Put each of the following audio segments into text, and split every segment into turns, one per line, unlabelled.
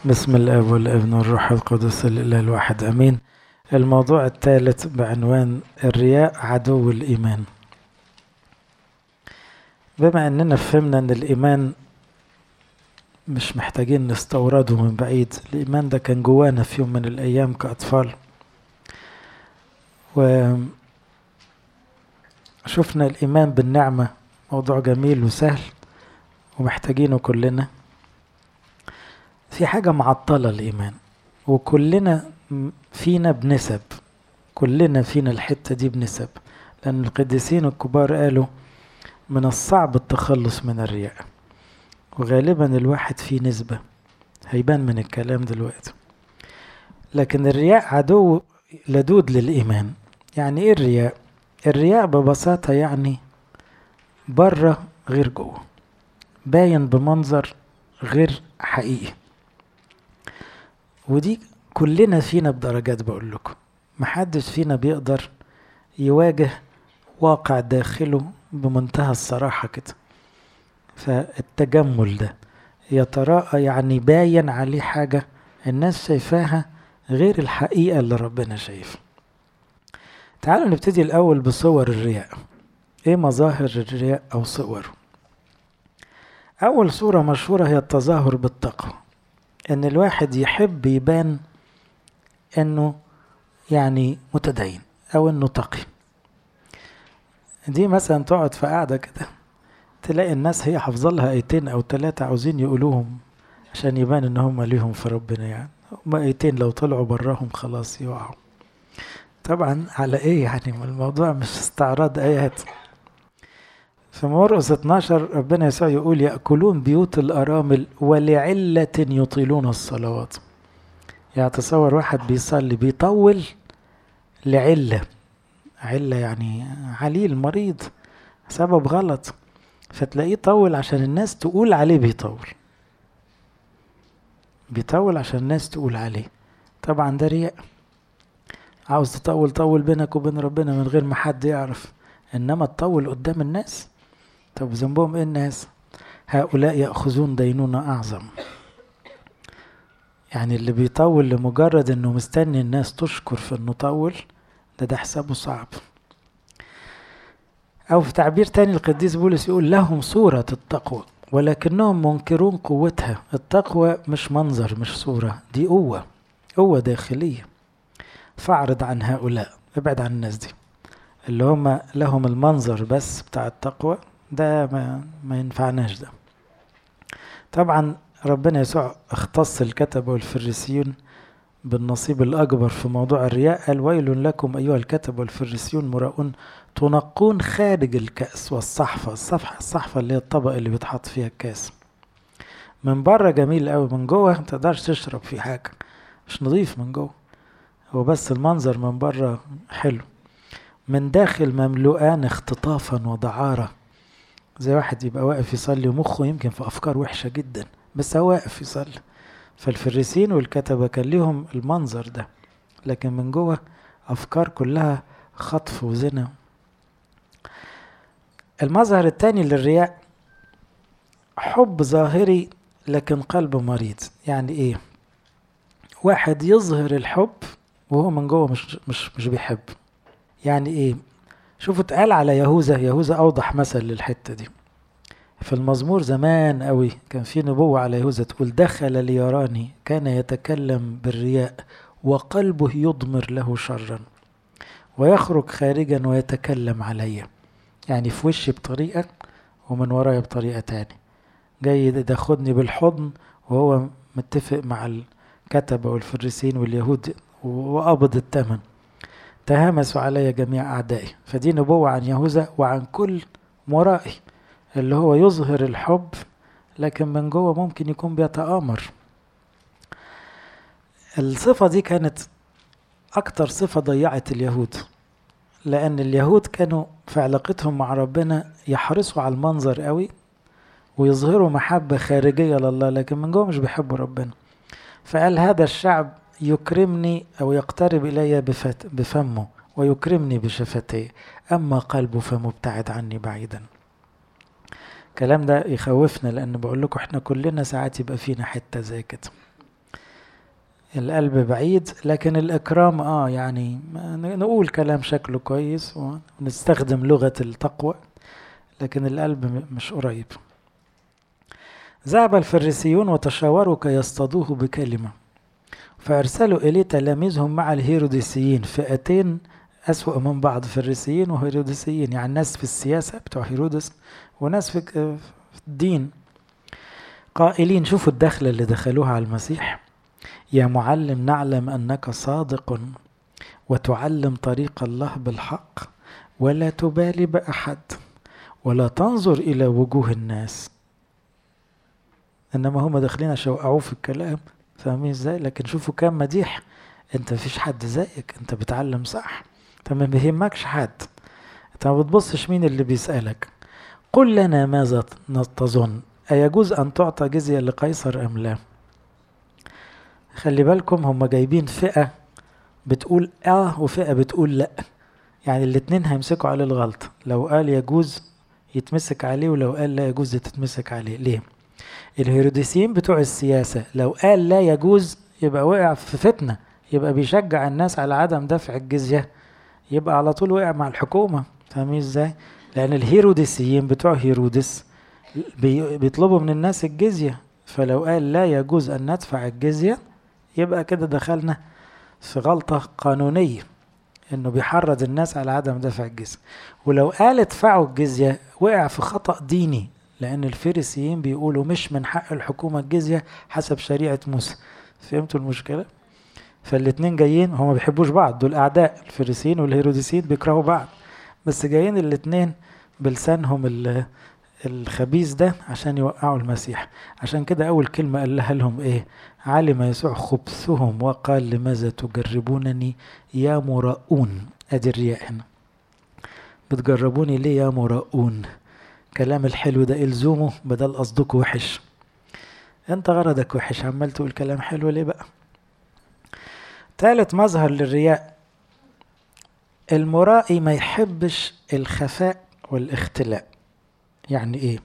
بسم الاب والابن والروح القدس الاله الواحد امين الموضوع الثالث بعنوان الرياء عدو الايمان بما اننا فهمنا ان الايمان مش محتاجين نستورده من بعيد الايمان ده كان جوانا في يوم من الايام كاطفال وشفنا الايمان بالنعمه موضوع جميل وسهل ومحتاجينه كلنا في حاجة معطلة الإيمان وكلنا فينا بنسب كلنا فينا الحتة دي بنسب لأن القديسين الكبار قالوا من الصعب التخلص من الرياء وغالبا الواحد فيه نسبة هيبان من الكلام دلوقتي لكن الرياء عدو لدود للإيمان يعني إيه الرياء؟ الرياء ببساطة يعني بره غير جوه باين بمنظر غير حقيقي ودي كلنا فينا بدرجات بقول لكم محدش فينا بيقدر يواجه واقع داخله بمنتهى الصراحة كده فالتجمل ده يتراءى يعني باين عليه حاجة الناس شايفاها غير الحقيقة اللي ربنا شايفها تعالوا نبتدي الأول بصور الرياء ايه مظاهر الرياء أو صوره أول صورة مشهورة هي التظاهر بالتقوى إن الواحد يحب يبان إنه يعني متدين أو إنه تقي دي مثلا تقعد في قاعدة كده تلاقي الناس هي حافظة لها آيتين أو ثلاثة عاوزين يقولوهم عشان يبان إن هم ليهم في ربنا يعني هم آيتين لو طلعوا براهم خلاص يقعوا طبعا على إيه يعني الموضوع مش استعراض آيات في مرقس 12 ربنا يسوع يقول يأكلون بيوت الأرامل ولعلة يطيلون الصلوات يعني تصور واحد بيصلي بيطول لعلة علة يعني عليل مريض سبب غلط فتلاقيه طول عشان الناس تقول عليه بيطول بيطول عشان الناس تقول عليه طبعا ده رياء عاوز تطول طول بينك وبين ربنا من غير ما حد يعرف انما تطول قدام الناس طب ذنبهم ايه الناس هؤلاء يأخذون دينونة أعظم يعني اللي بيطول لمجرد انه مستني الناس تشكر في انه طول ده ده حسابه صعب او في تعبير تاني القديس بولس يقول لهم صورة التقوى ولكنهم منكرون قوتها التقوى مش منظر مش صورة دي قوة قوة داخلية فاعرض عن هؤلاء ابعد عن الناس دي اللي هم لهم المنظر بس بتاع التقوى ده ما, ما ينفعناش ده طبعا ربنا يسوع اختص الكتبة والفريسيون بالنصيب الأكبر في موضوع الرياء قال ويل لكم أيها الكتب والفريسيون مراؤون تنقون خارج الكأس والصحفة الصفحة الصحفة اللي هي الطبق اللي بيتحط فيها الكاس من بره جميل قوي من جوه متقدرش تشرب فيه حاجة مش نظيف من جوه هو بس المنظر من بره حلو من داخل مملوءان اختطافا ودعارة زي واحد يبقى واقف يصلي ومخه يمكن في أفكار وحشة جدا بس هو واقف يصلي فالفريسين والكتبة كان ليهم المنظر ده لكن من جوه أفكار كلها خطف وزنا المظهر الثاني للرياء حب ظاهري لكن قلبه مريض يعني ايه واحد يظهر الحب وهو من جوه مش مش مش بيحب يعني ايه شوفوا اتقال على يهوذا يهوذا اوضح مثل للحته دي في المزمور زمان قوي كان في نبوة على يهوذا تقول دخل ليراني كان يتكلم بالرياء وقلبه يضمر له شرا ويخرج خارجا ويتكلم علي يعني في وشي بطريقة ومن ورايا بطريقة تاني جاي ياخدني بالحضن وهو متفق مع الكتبة والفريسين واليهود وقبض الثمن تهامسوا علي جميع أعدائي فدي نبوة عن يهوذا وعن كل مرائي اللي هو يظهر الحب لكن من جوه ممكن يكون بيتآمر الصفة دي كانت أكتر صفة ضيعت اليهود لأن اليهود كانوا في علاقتهم مع ربنا يحرصوا على المنظر قوي ويظهروا محبة خارجية لله لكن من جوه مش بيحبوا ربنا فقال هذا الشعب يكرمني أو يقترب إلي بفمه ويكرمني بشفتيه أما قلبه فمبتعد عني بعيدا الكلام ده يخوفنا لان بقول لكم احنا كلنا ساعات يبقى فينا حته زي كده القلب بعيد لكن الإكرام آه يعني نقول كلام شكله كويس ونستخدم لغة التقوى لكن القلب مش قريب ذهب الفريسيون وتشاوروا كي يصطادوه بكلمة فأرسلوا إليه تلاميذهم مع الهيروديسيين فئتين أسوأ من بعض فريسيين وهيروديسيين يعني ناس في السياسة بتوع هيرودس وناس في الدين قائلين شوفوا الدخلة اللي دخلوها على المسيح يا معلم نعلم أنك صادق وتعلم طريق الله بالحق ولا تبالي بأحد ولا تنظر إلى وجوه الناس إنما هم داخلين عشان يوقعوه في الكلام فاهمين ازاي لكن شوفوا كام مديح انت مفيش حد زيك انت بتعلم صح انت ما بيهمكش حد انت ما بتبصش مين اللي بيسألك قل لنا ماذا تظن أيجوز أن تعطى جزية لقيصر أم لا خلي بالكم هم جايبين فئة بتقول اه وفئة بتقول لا يعني الاتنين هيمسكوا عليه الغلط لو قال يجوز يتمسك عليه ولو قال لا يجوز تتمسك عليه ليه الهيروديسيين بتوع السياسة لو قال لا يجوز يبقى وقع في فتنة يبقى بيشجع الناس على عدم دفع الجزية يبقى على طول وقع مع الحكومة فاهمين ازاي لأن الهيروديسيين بتوع هيرودس بيطلبوا من الناس الجزية فلو قال لا يجوز أن ندفع الجزية يبقى كده دخلنا في غلطة قانونية انه بيحرض الناس على عدم دفع الجزية ولو قال ادفعوا الجزية وقع في خطأ ديني لأن الفريسيين بيقولوا مش من حق الحكومة الجزية حسب شريعة موسى فهمتوا المشكلة؟ فالاتنين جايين هما ما بيحبوش بعض دول أعداء الفريسيين والهيروديسيين بيكرهوا بعض بس جايين الاتنين بلسانهم الخبيث ده عشان يوقعوا المسيح عشان كده أول كلمة قال لها لهم إيه علم يسوع خبثهم وقال لماذا تجربونني يا مراؤون أدي الرياء هنا بتجربوني ليه يا مراؤون كلام الحلو ده الزومه بدل قصدك وحش انت غرضك وحش عمال تقول كلام حلو ليه بقى ثالث مظهر للرياء المرائي ما يحبش الخفاء والاختلاء يعني ايه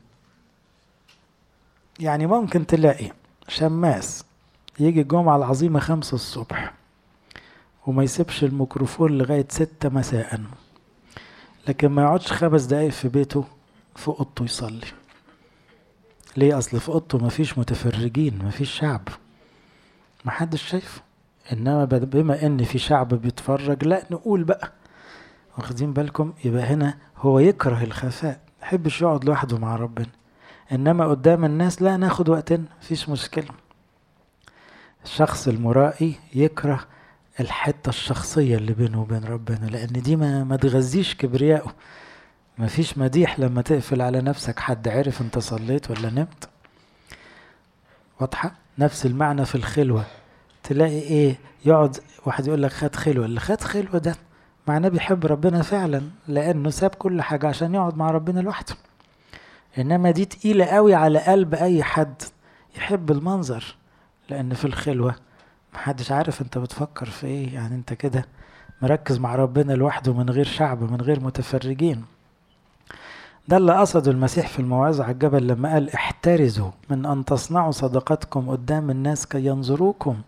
يعني ممكن تلاقي شماس يجي الجمعة العظيمة خمسة الصبح وما يسيبش الميكروفون لغاية ستة مساء لكن ما يقعدش خمس دقايق في بيته في اوضته يصلي ليه اصل في اوضته مفيش متفرجين مفيش شعب محدش شايفه انما بما ان في شعب بيتفرج لا نقول بقى واخدين بالكم يبقى هنا هو يكره الخفاء يحبش يقعد لوحده مع ربنا انما قدام الناس لا ناخد وقتنا مفيش مشكله الشخص المرائي يكره الحتة الشخصية اللي بينه وبين ربنا لأن دي ما, ما تغذيش كبريائه مفيش مديح لما تقفل على نفسك حد عرف انت صليت ولا نمت واضحة نفس المعنى في الخلوة تلاقي ايه يقعد واحد يقول لك خد خلوة اللي خد خلوة ده معناه بيحب ربنا فعلا لانه ساب كل حاجة عشان يقعد مع ربنا لوحده انما دي تقيلة قوي على قلب اي حد يحب المنظر لان في الخلوة محدش عارف انت بتفكر في ايه يعني انت كده مركز مع ربنا لوحده من غير شعب من غير متفرجين ده اللي قصده المسيح في الموعظة على الجبل لما قال احترزوا من أن تصنعوا صدقاتكم قدام الناس كي ينظروكم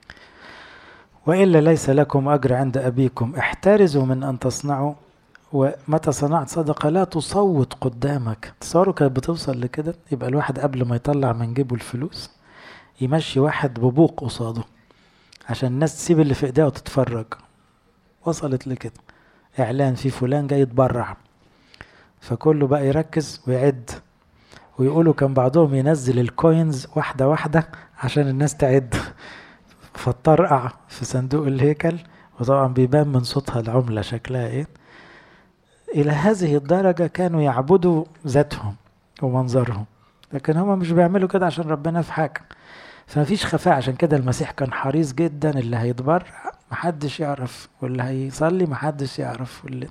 وإلا ليس لكم أجر عند أبيكم احترزوا من أن تصنعوا ومتى صنعت صدقة لا تصوت قدامك تصوروا كانت بتوصل لكده يبقى الواحد قبل ما يطلع من جيبه الفلوس يمشي واحد ببوق قصاده عشان الناس تسيب اللي في ايديها وتتفرج وصلت لكده اعلان في فلان جاي يتبرع فكله بقى يركز ويعد ويقولوا كان بعضهم ينزل الكوينز واحدة واحدة عشان الناس تعد فطرقع في صندوق الهيكل وطبعا بيبان من صوتها العملة شكلها ايه إلى هذه الدرجة كانوا يعبدوا ذاتهم ومنظرهم لكن هما مش بيعملوا كده عشان ربنا في حاجة فمفيش خفاء عشان كده المسيح كان حريص جدا اللي هيتبرع محدش يعرف واللي هيصلي محدش يعرف واللي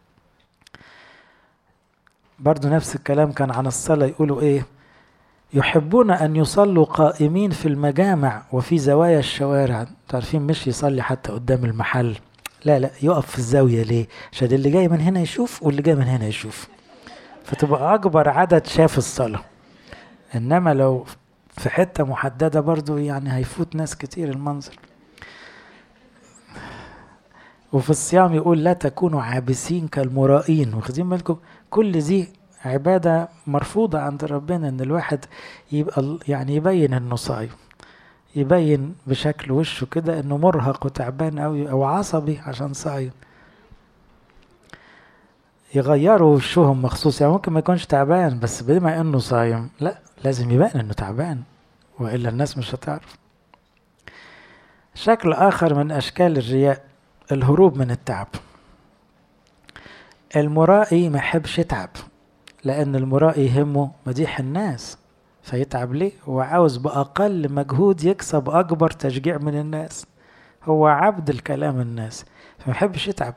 برضو نفس الكلام كان عن الصلاة يقولوا ايه يحبون أن يصلوا قائمين في المجامع وفي زوايا الشوارع تعرفين مش يصلي حتى قدام المحل لا لا يقف في الزاوية ليه عشان اللي جاي من هنا يشوف واللي جاي من هنا يشوف فتبقى أكبر عدد شاف الصلاة إنما لو في حتة محددة برضو يعني هيفوت ناس كتير المنظر وفي الصيام يقول لا تكونوا عابسين كالمرائين واخدين بالكم كل دي عبادة مرفوضة عند ربنا ان الواحد يبقى يعني يبين انه صايم يبين بشكل وشه كده انه مرهق وتعبان قوي او عصبي عشان صايم يغيروا وشهم مخصوص يعني ممكن ما يكونش تعبان بس بما انه صايم لا لازم يبان انه تعبان والا الناس مش هتعرف شكل اخر من اشكال الرياء الهروب من التعب المرائي ما يحبش يتعب لان المرائي يهمه مديح الناس فيتعب ليه هو عاوز باقل مجهود يكسب اكبر تشجيع من الناس هو عبد الكلام الناس فما يحبش يتعب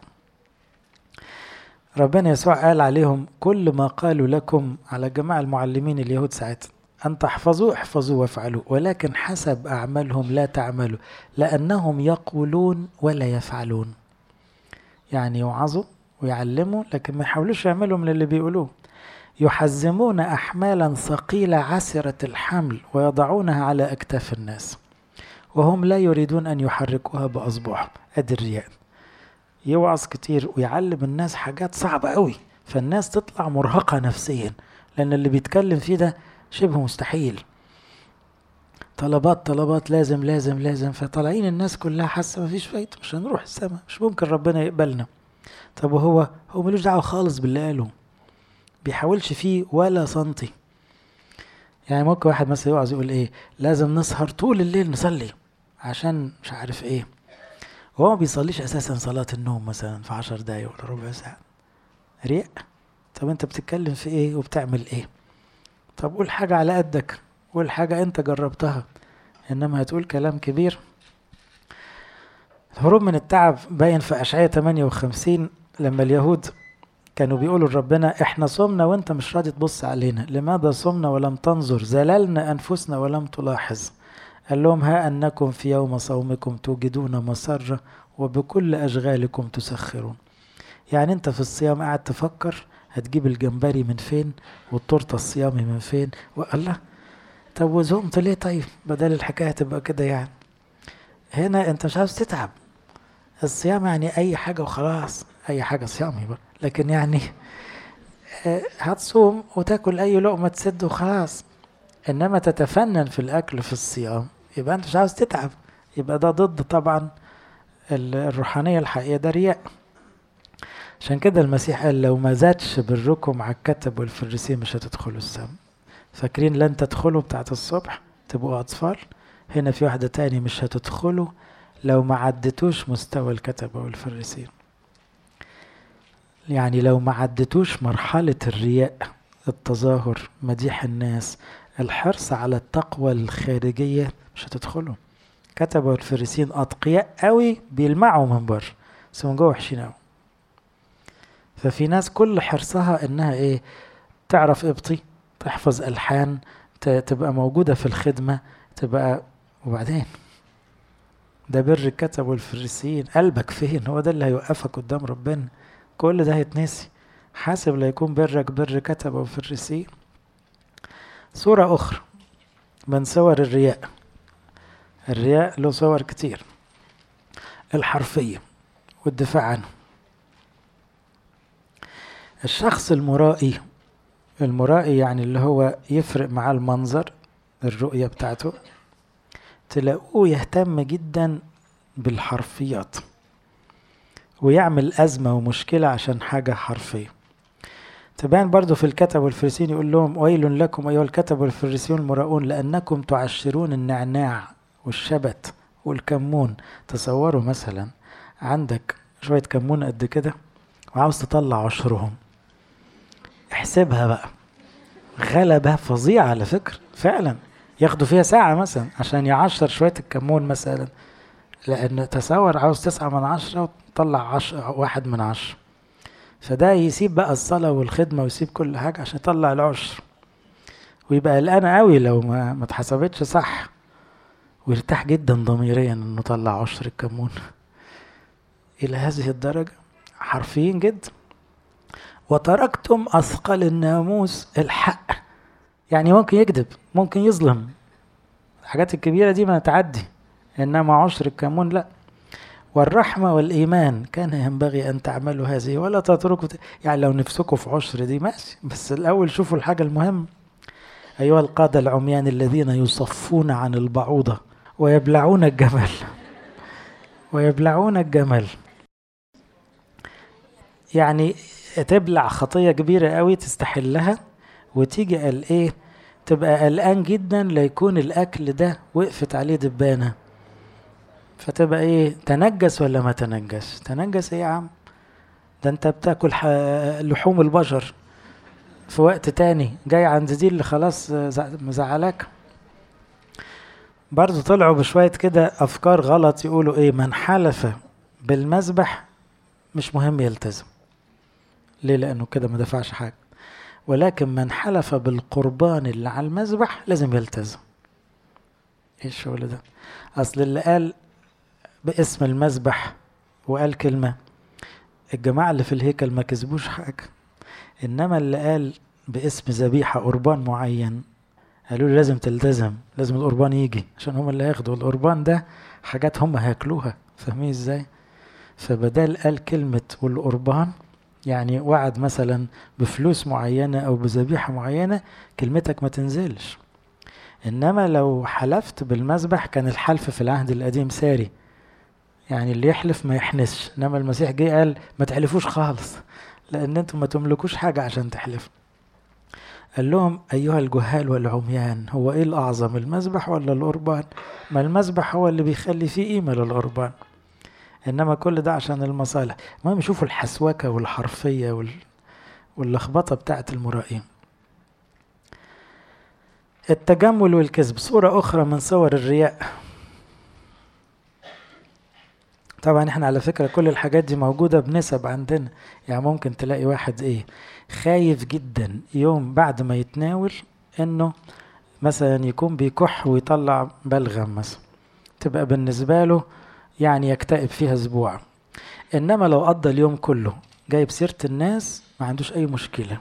ربنا يسوع قال عليهم كل ما قالوا لكم على جماعة المعلمين اليهود ساعتها أن تحفظوا احفظوا وافعلوا ولكن حسب أعمالهم لا تعملوا لأنهم يقولون ولا يفعلون يعني يوعظوا ويعلموا لكن ما يحاولوش يعملوا من اللي بيقولوه يحزمون أحمالا ثقيلة عسرة الحمل ويضعونها على أكتاف الناس وهم لا يريدون أن يحركوها بأصبعهم أدي الرياء يوعظ كتير ويعلم الناس حاجات صعبة قوي فالناس تطلع مرهقة نفسيا لأن اللي بيتكلم فيه ده شبه مستحيل طلبات طلبات لازم لازم لازم فطالعين الناس كلها حاسة مفيش فايدة مش هنروح السماء مش ممكن ربنا يقبلنا طب وهو هو ملوش دعوة خالص باللي قاله بيحاولش فيه ولا سنتي يعني ممكن واحد مثلا يقعد يقول ايه لازم نسهر طول الليل نصلي عشان مش عارف ايه هو ما بيصليش اساسا صلاة النوم مثلا في عشر دقايق ولا ربع ساعة رياء طب انت بتتكلم في ايه وبتعمل ايه طب قول حاجة على قدك قول حاجة انت جربتها انما هتقول كلام كبير الهروب من التعب باين في اشعياء 58 لما اليهود كانوا بيقولوا لربنا احنا صمنا وانت مش راضي تبص علينا لماذا صمنا ولم تنظر زللنا انفسنا ولم تلاحظ قال لهم ها انكم في يوم صومكم توجدون مسرة وبكل اشغالكم تسخرون يعني انت في الصيام قاعد تفكر هتجيب الجمبري من فين والتورته الصيامي من فين والله طب وزهمت ليه طيب بدل الحكايه تبقى كده يعني هنا انت مش عاوز تتعب الصيام يعني اي حاجه وخلاص اي حاجه صيامي بقى لكن يعني هتصوم وتاكل اي لقمه تسد وخلاص انما تتفنن في الاكل في الصيام يبقى انت مش عاوز تتعب يبقى ده ضد طبعا الروحانيه الحقيقيه ده رياء عشان كده المسيح قال لو ما زادش بركم على الكتب والفريسين مش هتدخلوا السم فاكرين لن تدخلوا بتاعت الصبح تبقوا أطفال هنا في واحدة تاني مش هتدخلوا لو ما عدتوش مستوى الكتبة والفريسين يعني لو ما عدتوش مرحلة الرياء التظاهر مديح الناس الحرص على التقوى الخارجية مش هتدخلوا كتبة والفريسين أتقياء قوي بيلمعوا من بره بس من جوه وحشين قوي ففي ناس كل حرصها انها ايه تعرف ابطي تحفظ الحان تبقى موجوده في الخدمه تبقى وبعدين ده بر الكتب والفريسيين قلبك فين هو ده اللي هيوقفك قدام ربنا كل ده هيتنسي حاسب لا يكون برك بر كتب وفريسيين صورة أخرى من صور الرياء الرياء له صور كتير الحرفية والدفاع عنه الشخص المرائي المرائي يعني اللي هو يفرق معاه المنظر الرؤية بتاعته تلاقوه يهتم جدا بالحرفيات ويعمل أزمة ومشكلة عشان حاجة حرفية تبان برضو في الكتب والفريسين يقول لهم ويل لكم أيها الكتب والفريسيون المراؤون لأنكم تعشرون النعناع والشبت والكمون تصوروا مثلا عندك شوية كمون قد كده وعاوز تطلع عشرهم احسبها بقى غلبة فظيعة على فكرة فعلا ياخدوا فيها ساعة مثلا عشان يعشر شوية الكمون مثلا لأن تصور عاوز تسعة من عشرة وتطلع عشر واحد من عشرة فده يسيب بقى الصلاة والخدمة ويسيب كل حاجة عشان يطلع العشر ويبقى قلقان قوي لو ما ما اتحسبتش صح ويرتاح جدا ضميريا انه طلع عشر الكمون الى هذه الدرجة حرفيين جدا وتركتم أثقل الناموس الحق يعني ممكن يكذب ممكن يظلم الحاجات الكبيرة دي ما تعدي إنما عشر الكمون لا والرحمة والإيمان كان ينبغي أن تعملوا هذه ولا تتركوا يعني لو نفسكم في عشر دي ماشي بس الأول شوفوا الحاجة المهمة أيها القادة العميان الذين يصفون عن البعوضة ويبلعون الجمل ويبلعون الجمل يعني تبلع خطية كبيرة قوي تستحلها وتيجي قال ايه تبقى قلقان جدا ليكون الاكل ده وقفت عليه دبانة فتبقى ايه تنجس ولا ما تنجس تنجس ايه يا عم ده انت بتاكل لحوم البشر في وقت تاني جاي عند دي اللي خلاص مزعلاك برضو طلعوا بشوية كده أفكار غلط يقولوا إيه من حلف بالمذبح مش مهم يلتزم ليه لأنه كده ما دفعش حاجة ولكن من حلف بالقربان اللي على المذبح لازم يلتزم ايه الشغل ده اصل اللي قال باسم المذبح وقال كلمة الجماعة اللي في الهيكل ما كسبوش حاجة انما اللي قال باسم ذبيحة قربان معين قالوا له لازم تلتزم لازم القربان يجي عشان هم اللي هياخدوا القربان ده حاجات هم هياكلوها فاهمين ازاي فبدال قال كلمة والقربان يعني وعد مثلا بفلوس معينة أو بذبيحة معينة كلمتك ما تنزلش إنما لو حلفت بالمذبح كان الحلف في العهد القديم ساري يعني اللي يحلف ما يحنسش إنما المسيح جه قال ما تحلفوش خالص لأن أنتم ما تملكوش حاجة عشان تحلفوا قال لهم أيها الجهال والعميان هو إيه الأعظم المذبح ولا القربان ما المذبح هو اللي بيخلي فيه قيمة للقربان انما كل ده عشان المصالح المهم شوفوا الحسوكه والحرفيه وال... واللخبطه بتاعت المرائين التجمل والكذب صورة أخرى من صور الرياء طبعا احنا على فكرة كل الحاجات دي موجودة بنسب عندنا يعني ممكن تلاقي واحد ايه خايف جدا يوم بعد ما يتناول انه مثلا يكون بيكح ويطلع بلغم مثلا تبقى بالنسبة له يعني يكتئب فيها اسبوع انما لو قضى اليوم كله جايب سيرة الناس ما عندوش اي مشكلة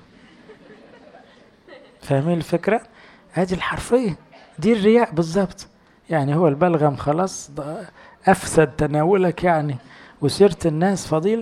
فاهمين الفكرة هذه الحرفية دي الرياء بالظبط يعني هو البلغم خلاص افسد تناولك يعني وسيرة الناس فضيلة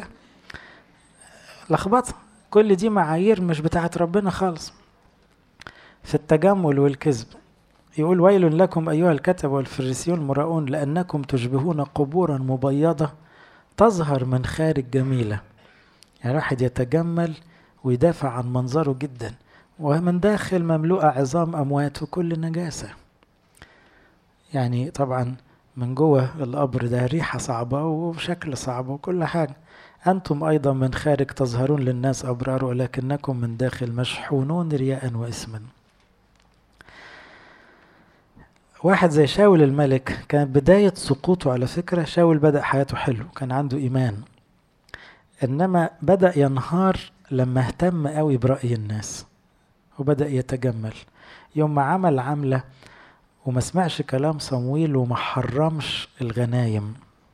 لخبطة كل دي معايير مش بتاعت ربنا خالص في التجمل والكذب يقول ويل لكم أيها الكتب والفريسيون المراؤون لأنكم تشبهون قبورا مبيضة تظهر من خارج جميلة يعني واحد يتجمل ويدافع عن منظره جدا ومن داخل مملوءة عظام أموات وكل نجاسة يعني طبعا من جوه القبر ده ريحة صعبة وشكل صعب وكل حاجة أنتم أيضا من خارج تظهرون للناس أبرار ولكنكم من داخل مشحونون رياء وإثما واحد زي شاول الملك كانت بداية سقوطه على فكرة شاول بدأ حياته حلو كان عنده إيمان إنما بدأ ينهار لما اهتم قوي برأي الناس وبدأ يتجمل يوم ما عمل عملة وما سمعش كلام صمويل وما حرمش الغنايم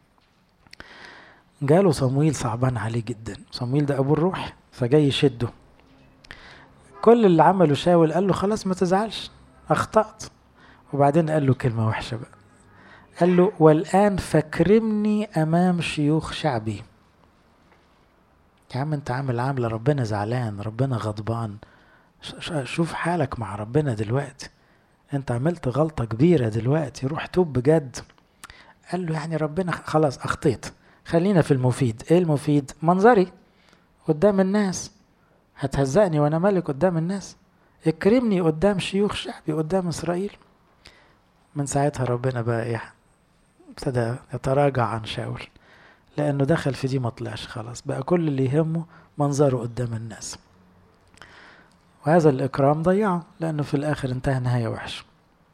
جاله صمويل صعبان عليه جدا صمويل ده أبو الروح فجاي يشده كل اللي عمله شاول قال له خلاص ما تزعلش أخطأت وبعدين قال له كلمة وحشة بقى قال له والآن فاكرمني أمام شيوخ شعبي يا عم انت عامل عاملة ربنا زعلان ربنا غضبان شوف حالك مع ربنا دلوقتي انت عملت غلطة كبيرة دلوقتي روح توب بجد قال له يعني ربنا خلاص اخطيت خلينا في المفيد ايه المفيد منظري قدام الناس هتهزقني وانا ملك قدام الناس اكرمني قدام شيوخ شعبي قدام اسرائيل من ساعتها ربنا بقى ايه ابتدى يتراجع عن شاول لانه دخل في دي ما طلعش خلاص بقى كل اللي يهمه منظره قدام الناس وهذا الإكرام ضيعه لأنه في الآخر انتهى نهاية وحشة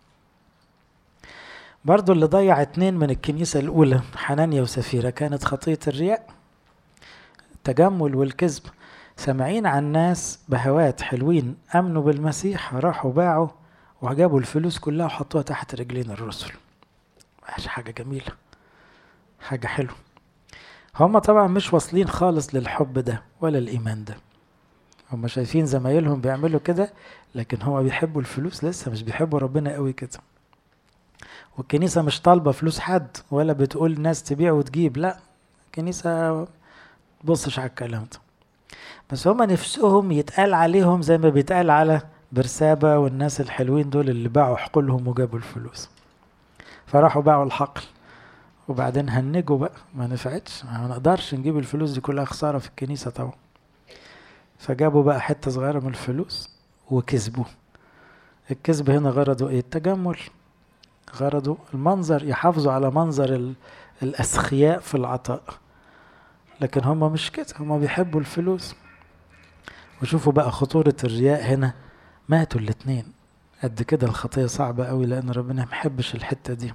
برضو اللي ضيع اتنين من الكنيسة الأولى حنانيا وسفيرة كانت خطية الرياء التجمل والكذب سامعين عن ناس بهوات حلوين أمنوا بالمسيح راحوا باعوا وجابوا الفلوس كلها وحطوها تحت رجلين الرسل حاجة جميلة حاجة حلوة هما طبعا مش واصلين خالص للحب ده ولا الإيمان ده هم شايفين زمايلهم بيعملوا كده لكن هما بيحبوا الفلوس لسه مش بيحبوا ربنا قوي كده والكنيسة مش طالبة فلوس حد ولا بتقول ناس تبيع وتجيب لا الكنيسة تبصش على الكلام ده بس هما نفسهم يتقال عليهم زي ما بيتقال على برسابة والناس الحلوين دول اللي باعوا حقولهم وجابوا الفلوس فراحوا باعوا الحقل وبعدين هنجوا بقى ما نفعتش ما نقدرش نجيب الفلوس دي كلها خسارة في الكنيسة طبعا فجابوا بقى حتة صغيرة من الفلوس وكسبوا الكذب هنا غرضه ايه التجمل غرضه المنظر يحافظوا على منظر الأسخياء في العطاء لكن هم مش كده هم بيحبوا الفلوس وشوفوا بقى خطورة الرياء هنا ماتوا الاتنين قد كده الخطية صعبة قوي لأن ربنا محبش الحتة دي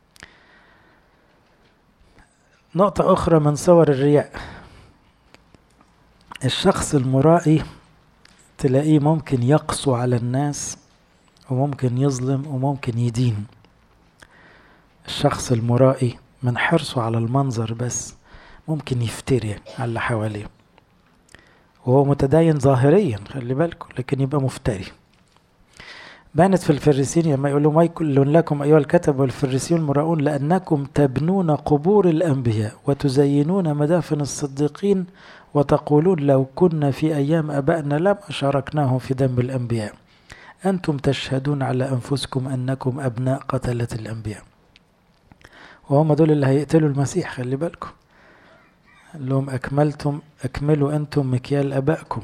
نقطة أخرى من صور الرياء الشخص المرائي تلاقيه ممكن يقسو على الناس وممكن يظلم وممكن يدين الشخص المرائي من حرصه على المنظر بس ممكن يفتري على اللي حواليه وهو متدين ظاهريا خلي بالكم لكن يبقى مفتري بانت في الفريسين لما يقولوا ما يكون لكم أيها الكتب والفريسيون المراؤون لأنكم تبنون قبور الأنبياء وتزينون مدافن الصديقين وتقولون لو كنا في أيام أبائنا لم أشاركناهم في دم الأنبياء أنتم تشهدون على أنفسكم أنكم أبناء قتلة الأنبياء وهم دول اللي هيقتلوا المسيح خلي بالكم قال لهم أكملتم أكملوا أنتم مكيال أبائكم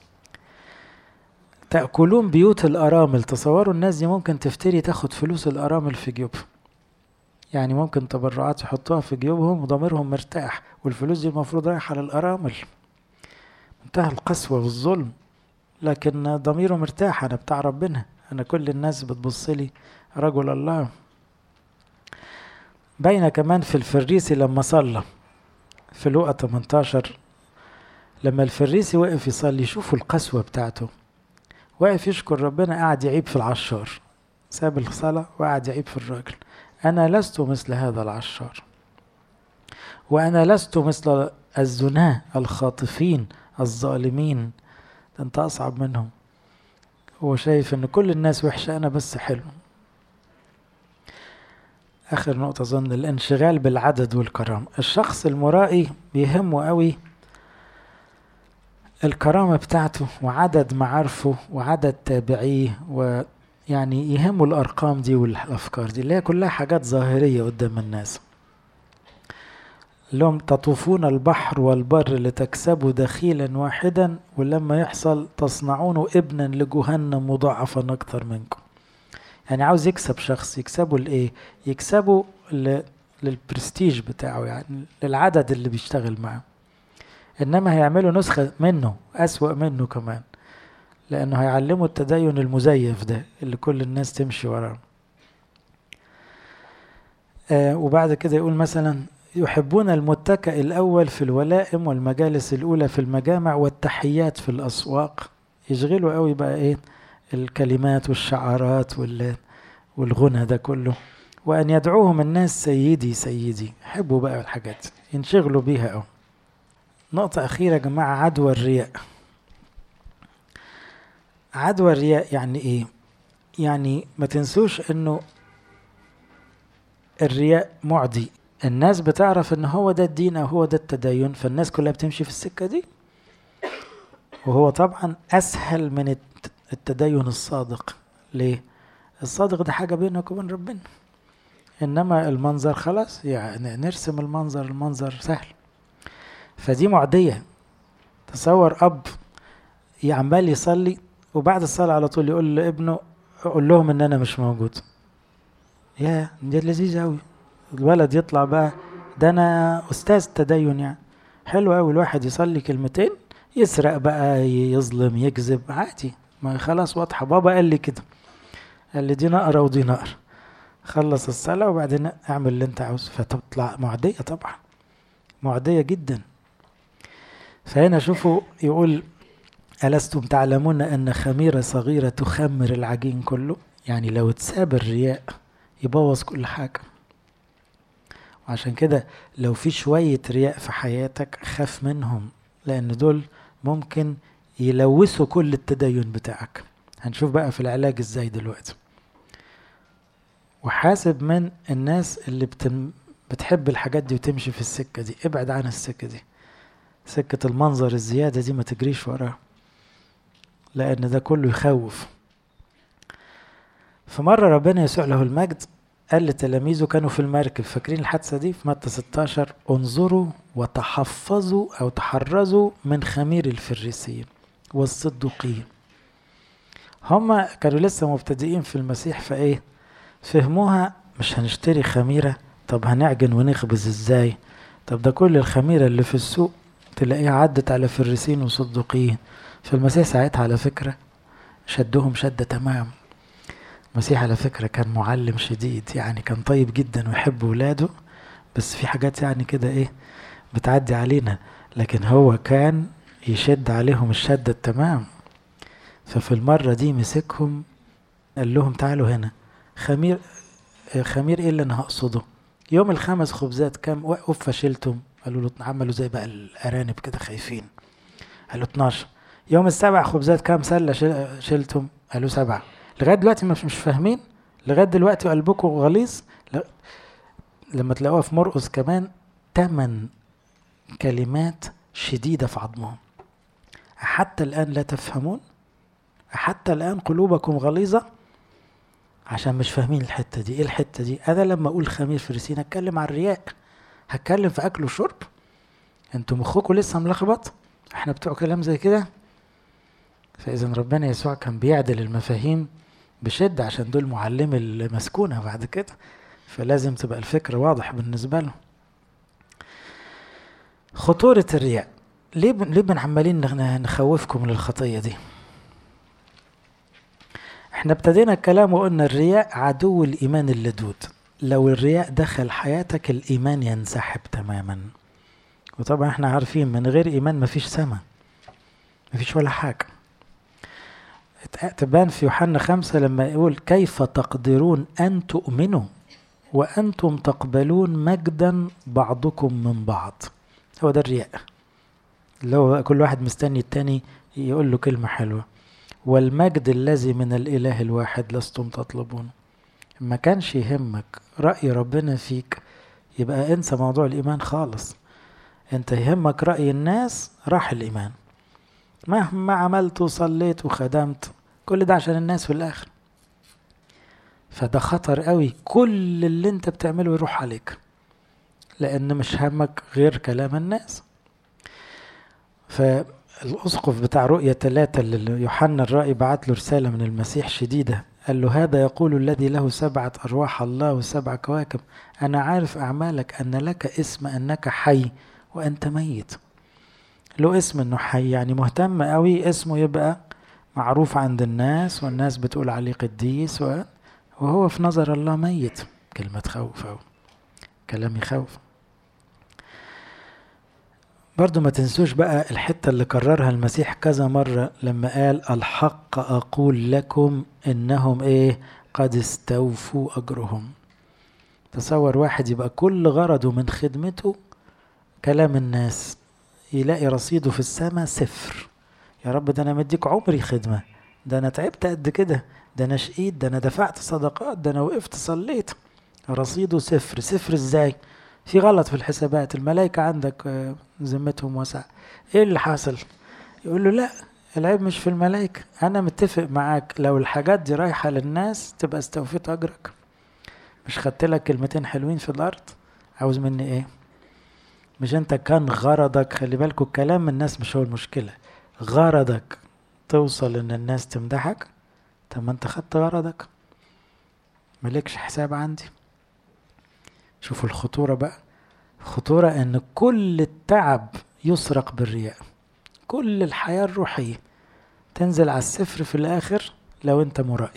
تأكلون بيوت الأرامل تصوروا الناس دي ممكن تفتري تاخد فلوس الأرامل في جيوبها يعني ممكن تبرعات يحطوها في جيوبهم وضميرهم مرتاح والفلوس دي المفروض رايحة للأرامل منتهى القسوة والظلم لكن ضميره مرتاح أنا بتاع ربنا أنا كل الناس بتبصلي رجل الله باينة كمان في الفريسي لما صلى في لوقا 18 لما الفريسي وقف يصلي شوفوا القسوة بتاعته واقف يشكر ربنا قاعد يعيب في العشار ساب الصلاة وقاعد يعيب في الراجل أنا لست مثل هذا العشار وأنا لست مثل الزناة الخاطفين الظالمين ده أنت أصعب منهم هو شايف إن كل الناس وحشة أنا بس حلو آخر نقطة أظن الانشغال بالعدد والكرامة الشخص المرائي بيهمه قوي الكرامة بتاعته وعدد معارفه وعدد تابعيه ويعني يهمه الأرقام دي والأفكار دي اللي هي كلها حاجات ظاهرية قدام الناس لهم تطوفون البحر والبر لتكسبوا دخيلا واحدا ولما يحصل تصنعونه ابنا لجهنم مضاعفا أكثر منكم يعني عاوز يكسب شخص يكسبه لإيه يكسبه للبرستيج بتاعه يعني للعدد اللي بيشتغل معاه انما هيعملوا نسخة منه اسوأ منه كمان لانه هيعلموا التدين المزيف ده اللي كل الناس تمشي وراه آه وبعد كده يقول مثلا يحبون المتكئ الأول في الولائم والمجالس الأولى في المجامع والتحيات في الأسواق يشغلوا قوي بقى إيه الكلمات والشعارات والغنى ده كله وأن يدعوهم الناس سيدي سيدي يحبوا بقى الحاجات ينشغلوا بيها أوي نقطة أخيرة يا جماعة عدوى الرياء عدوى الرياء يعني إيه؟ يعني ما تنسوش إنه الرياء معدي الناس بتعرف إن هو ده الدين أو هو ده التدين فالناس كلها بتمشي في السكة دي وهو طبعا أسهل من التدين الصادق ليه؟ الصادق ده حاجة بينك وبين ربنا إنما المنظر خلاص يعني نرسم المنظر المنظر سهل فدي معدية تصور أب عمال يصلي وبعد الصلاة على طول يقول لابنه قول لهم إن أنا مش موجود يا دي لذيذة أوي الولد يطلع بقى ده أنا أستاذ تدين يعني حلو أوي الواحد يصلي كلمتين يسرق بقى يظلم يكذب عادي ما خلاص واضحة بابا قال لي كده قال لي دي نقرة ودي نقرة خلص الصلاة وبعدين اعمل اللي انت عاوزه فتطلع معدية طبعا معدية جدا فهنا شوفوا يقول ألستم تعلمون أن خميرة صغيرة تخمر العجين كله يعني لو تساب الرياء يبوظ كل حاجة وعشان كده لو في شوية رياء في حياتك خاف منهم لأن دول ممكن يلوثوا كل التدين بتاعك هنشوف بقى في العلاج ازاي دلوقتي وحاسب من الناس اللي بتم بتحب الحاجات دي وتمشي في السكة دي ابعد عن السكة دي سكة المنظر الزيادة دي ما تجريش وراها لأن ده كله يخوف فمرة ربنا يسوع له المجد قال لتلاميذه كانوا في المركب فاكرين الحادثة دي في متى 16 انظروا وتحفظوا أو تحرزوا من خمير الفريسيين والصدوقيين هما كانوا لسه مبتدئين في المسيح فايه فهموها مش هنشتري خميرة طب هنعجن ونخبز ازاي طب ده كل الخميرة اللي في السوق تلاقيها عدت على فريسين وصدقيين فالمسيح ساعتها على فكرة شدهم شدة تمام المسيح على فكرة كان معلم شديد يعني كان طيب جدا ويحب ولاده بس في حاجات يعني كده ايه بتعدي علينا لكن هو كان يشد عليهم الشدة التمام ففي المرة دي مسكهم قال لهم تعالوا هنا خمير خمير ايه اللي انا هقصده يوم الخمس خبزات كام وقف فشلتم قالوا له عملوا زي بقى الارانب كده خايفين قالوا 12 يوم السبع خبزات كام سله شلتم قالوا سبعه لغايه دلوقتي مش مش فاهمين لغايه دلوقتي قلبكم غليظ لما تلاقوها في مرقس كمان ثمان كلمات شديده في عظمهم حتى الان لا تفهمون حتى الان قلوبكم غليظه عشان مش فاهمين الحته دي ايه الحته دي انا لما اقول خمير فريسين اتكلم عن الرياء هتكلم في اكل وشرب انتوا مخكم لسه ملخبط احنا بتوع كلام زي كده فاذا ربنا يسوع كان بيعدل المفاهيم بشدة عشان دول معلمي المسكونة بعد كده فلازم تبقى الفكرة واضح بالنسبة له خطورة الرياء ليه ليه بنعمالين نخوفكم من الخطية دي احنا ابتدينا الكلام وقلنا الرياء عدو الايمان اللدود لو الرياء دخل حياتك الايمان ينسحب تماما وطبعا احنا عارفين من غير ايمان مفيش سما مفيش ولا حاجة تبان في يوحنا خمسة لما يقول كيف تقدرون أن تؤمنوا وأنتم تقبلون مجدا بعضكم من بعض هو ده الرياء اللي هو كل واحد مستني التاني يقول له كلمة حلوة والمجد الذي من الإله الواحد لستم تطلبون ما كانش يهمك رأي ربنا فيك يبقى انسى موضوع الإيمان خالص انت يهمك رأي الناس راح الإيمان مهما عملت وصليت وخدمت كل ده عشان الناس في الآخر فده خطر قوي كل اللي انت بتعمله يروح عليك لأن مش همك غير كلام الناس فالأسقف بتاع رؤية ثلاثة اللي يوحنا الرائي بعت له رسالة من المسيح شديدة قال له هذا يقول الذي له سبعة أرواح الله وسبع كواكب أنا عارف أعمالك أن لك اسم أنك حي وأنت ميت له اسم أنه حي يعني مهتم قوي اسمه يبقى معروف عند الناس والناس بتقول عليه قديس وهو في نظر الله ميت كلمة خوف أو كلام يخوف برضو ما تنسوش بقى الحتة اللي كررها المسيح كذا مرة لما قال الحق أقول لكم إنهم إيه قد استوفوا أجرهم تصور واحد يبقى كل غرضه من خدمته كلام الناس يلاقي رصيده في السماء صفر يا رب ده أنا مديك عمري خدمة ده أنا تعبت قد كده ده أنا شقيت ده أنا دفعت صدقات ده أنا وقفت صليت رصيده صفر صفر إزاي في غلط في الحسابات الملائكة عندك ذمتهم واسعة ايه اللي حاصل يقول له لا العيب مش في الملائكة انا متفق معاك لو الحاجات دي رايحة للناس تبقى استوفيت اجرك مش خدت لك كلمتين حلوين في الارض عاوز مني ايه مش انت كان غرضك خلي بالكوا الكلام الناس مش هو المشكلة غرضك توصل ان الناس تمدحك طب ما انت خدت غرضك مالكش حساب عندي شوفوا الخطورة بقى الخطورة ان كل التعب يسرق بالرياء كل الحياة الروحية تنزل على الصفر في الاخر لو انت مرائي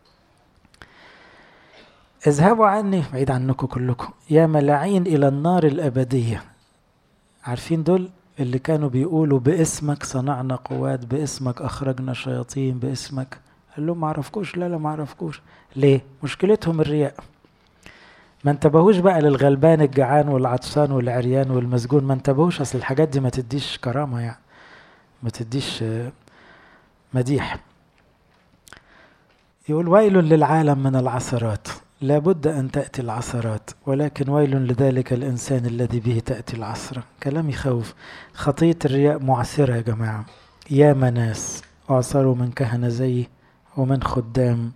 اذهبوا عني بعيد عنكم كلكم يا ملاعين الى النار الابدية عارفين دول اللي كانوا بيقولوا باسمك صنعنا قوات باسمك اخرجنا شياطين باسمك قال لهم ما عرفكوش لا لا ما عرفكوش ليه مشكلتهم الرياء ما انتبهوش بقى للغلبان الجعان والعطشان والعريان والمسجون ما انتبهوش اصل الحاجات دي ما تديش كرامة يعني ما تديش مديح يقول ويل للعالم من العثرات لابد أن تأتي العثرات ولكن ويل لذلك الإنسان الذي به تأتي العثرة كلام يخوف خطية الرياء معسرة يا جماعة يا ناس أعصروا من كهنة زي ومن خدام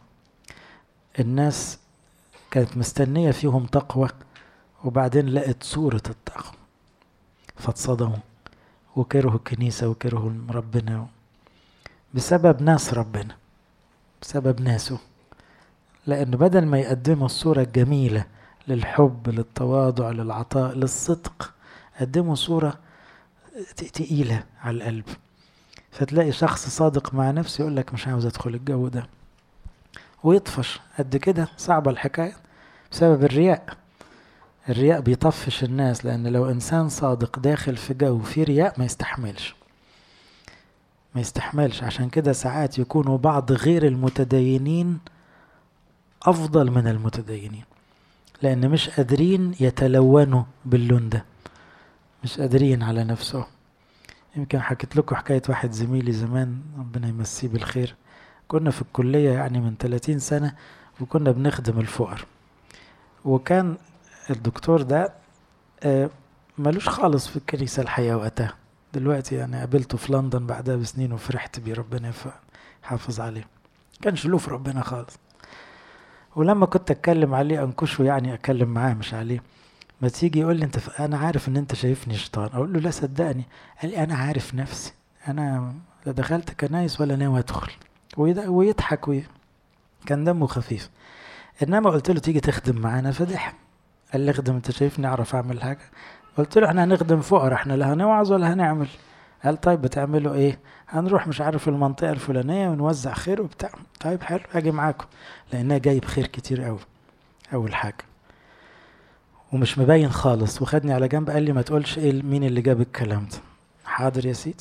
الناس كانت مستنية فيهم تقوى وبعدين لقت صورة التقوى فاتصدموا وكرهوا الكنيسة وكرهوا ربنا بسبب ناس ربنا بسبب ناسه لأن بدل ما يقدموا الصورة الجميلة للحب للتواضع للعطاء للصدق قدموا صورة تقيلة على القلب فتلاقي شخص صادق مع نفسه يقول لك مش عاوز ادخل الجو ده ويطفش قد كده صعبة الحكاية بسبب الرياء الرياء بيطفش الناس لأن لو إنسان صادق داخل في جو فيه رياء ما يستحملش ما يستحملش عشان كده ساعات يكونوا بعض غير المتدينين أفضل من المتدينين لأن مش قادرين يتلونوا باللون ده مش قادرين على نفسهم يمكن حكيت لكم حكاية واحد زميلي زمان ربنا يمسيه بالخير كنا في الكلية يعني من 30 سنة وكنا بنخدم الفقر وكان الدكتور ده ملوش خالص في الكنيسة الحقيقة وقتها دلوقتي يعني قابلته في لندن بعدها بسنين وفرحت بيه ربنا يحافظ عليه كانش له في ربنا خالص ولما كنت اتكلم عليه انكشه يعني اتكلم معاه مش عليه ما تيجي يقول لي انت ف... انا عارف ان انت شايفني شيطان اقول له لا صدقني قال لي انا عارف نفسي انا لا دخلت كنايس ولا ناوي ادخل ويضحك وي... كان دمه خفيف انما قلت له تيجي تخدم معانا فضحك قال لي اخدم انت شايفني اعرف اعمل حاجه قلت له احنا هنخدم فقراء احنا لا هنوعظ ولا هنعمل قال طيب بتعملوا ايه هنروح مش عارف المنطقه الفلانيه ونوزع خير وبتاع طيب حلو اجي معاكم لانها جايب خير كتير قوي اول حاجه ومش مبين خالص وخدني على جنب قال لي ما تقولش ايه مين اللي جاب الكلام ده حاضر يا سيدي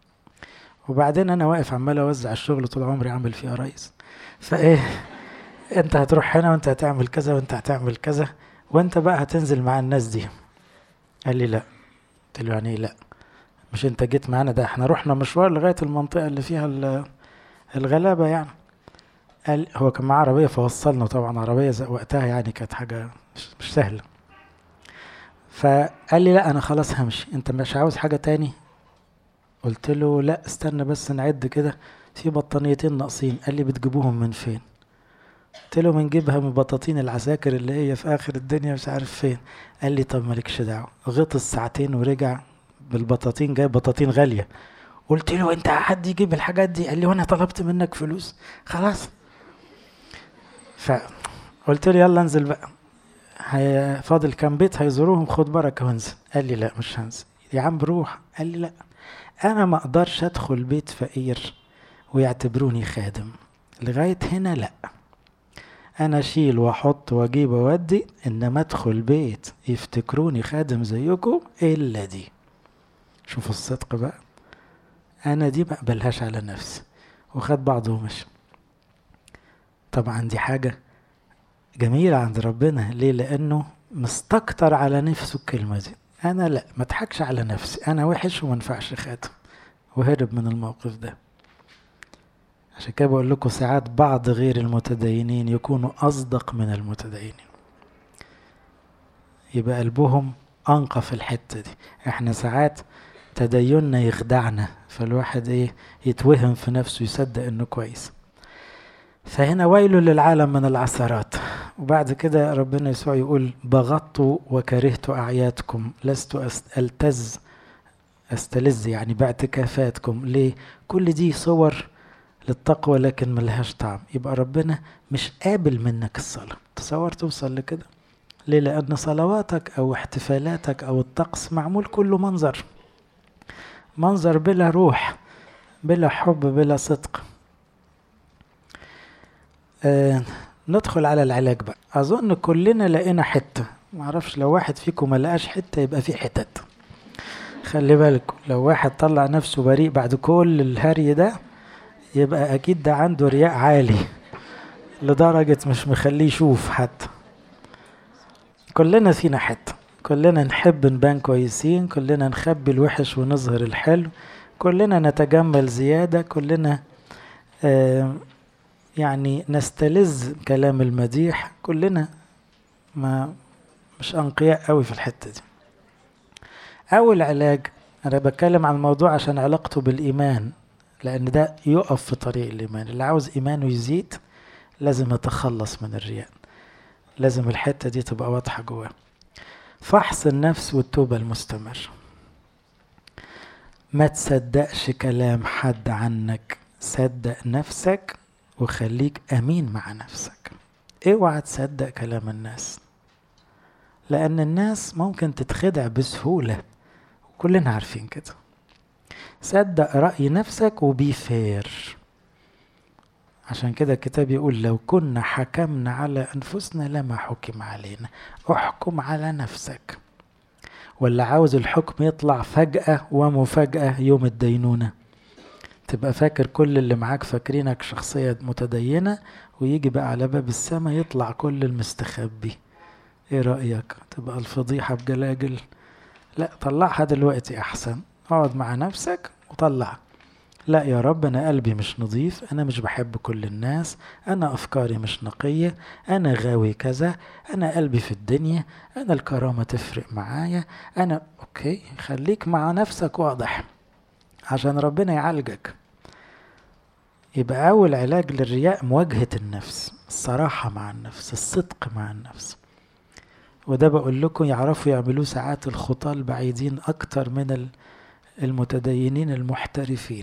وبعدين انا واقف عمال اوزع الشغل طول عمري عامل فيه رئيس فايه انت هتروح هنا وانت هتعمل كذا وانت هتعمل كذا وانت بقى هتنزل مع الناس دي قال لي لا قلت له يعني لا مش انت جيت معانا ده احنا رحنا مشوار لغايه المنطقه اللي فيها الغلابه يعني قال هو كان معاه عربيه فوصلنا طبعا عربيه وقتها يعني كانت حاجه مش سهله فقال لي لا انا خلاص همشي انت مش عاوز حاجه تاني قلت له لا استنى بس نعد كده في بطانيتين ناقصين قال لي بتجيبوهم من فين قلت له بنجيبها من بطاطين العساكر اللي هي في اخر الدنيا مش عارف فين قال لي طب مالكش دعوه غطس ساعتين ورجع بالبطاطين جايب بطاطين غاليه قلت له انت حد يجيب الحاجات دي قال لي وانا طلبت منك فلوس خلاص فقلت له يلا انزل بقى هي فاضل كام بيت هيزوروهم خد بركه وانزل قال لي لا مش هنزل يا عم روح قال لي لا انا ما اقدرش ادخل بيت فقير ويعتبروني خادم لغايه هنا لا انا اشيل واحط واجيب واودي انما ادخل بيت يفتكروني خادم زيكم الا دي شوفوا الصدق بقى انا دي ما اقبلهاش على نفسي وخد بعضه ومشي طبعا دي حاجة جميلة عند ربنا ليه لانه مستكتر على نفسه الكلمة دي انا لا ما اضحكش على نفسي انا وحش وما ينفعش خاتم وهرب من الموقف ده عشان كده بقول لكم ساعات بعض غير المتدينين يكونوا اصدق من المتدينين يبقى قلبهم انقى في الحته دي احنا ساعات تديننا يخدعنا فالواحد ايه يتوهم في نفسه يصدق انه كويس فهنا ويل للعالم من العثرات وبعد كده ربنا يسوع يقول بغضت وكرهت أعيادكم لست ألتز أستلذ يعني باعتكافاتكم ليه كل دي صور للتقوى لكن ملهاش طعم يبقى ربنا مش قابل منك الصلاة تصور توصل لكده ليه لأن صلواتك أو احتفالاتك أو الطقس معمول كله منظر منظر بلا روح بلا حب بلا صدق آه ندخل على العلاج بقى اظن كلنا لقينا حته معرفش لو واحد فيكم ما لقاش حته يبقى في حتت خلي بالكم لو واحد طلع نفسه بريء بعد كل الهري ده يبقى اكيد ده عنده رياء عالي لدرجة مش مخليه يشوف حتى كلنا فينا حتة كلنا نحب نبان كويسين كلنا نخبي الوحش ونظهر الحلو كلنا نتجمل زيادة كلنا آه يعني نستلذ كلام المديح كلنا ما مش أنقياء قوي في الحتة دي أول علاج أنا بتكلم عن الموضوع عشان علاقته بالإيمان لأن ده يقف في طريق الإيمان اللي عاوز إيمانه يزيد لازم يتخلص من الرياء لازم الحتة دي تبقى واضحة جواه فحص النفس والتوبة المستمر ما تصدقش كلام حد عنك صدق نفسك وخليك أمين مع نفسك اوعى تصدق كلام الناس لأن الناس ممكن تتخدع بسهولة كلنا عارفين كده صدق رأي نفسك وبيفير عشان كده الكتاب يقول لو كنا حكمنا على أنفسنا لما حكم علينا احكم على نفسك ولا عاوز الحكم يطلع فجأة ومفاجأة يوم الدينونة تبقى فاكر كل اللي معاك فاكرينك شخصية متدينة ويجي بقى على باب السماء يطلع كل المستخبي ايه رأيك تبقى الفضيحة بجلاجل لا طلعها دلوقتي احسن اقعد مع نفسك وطلع لا يا رب انا قلبي مش نظيف انا مش بحب كل الناس انا افكاري مش نقية انا غاوي كذا انا قلبي في الدنيا انا الكرامة تفرق معايا انا اوكي خليك مع نفسك واضح عشان ربنا يعالجك يبقى اول علاج للرياء مواجهة النفس الصراحة مع النفس الصدق مع النفس وده بقول لكم يعرفوا يعملوه ساعات الخطاة البعيدين أكتر من المتدينين المحترفين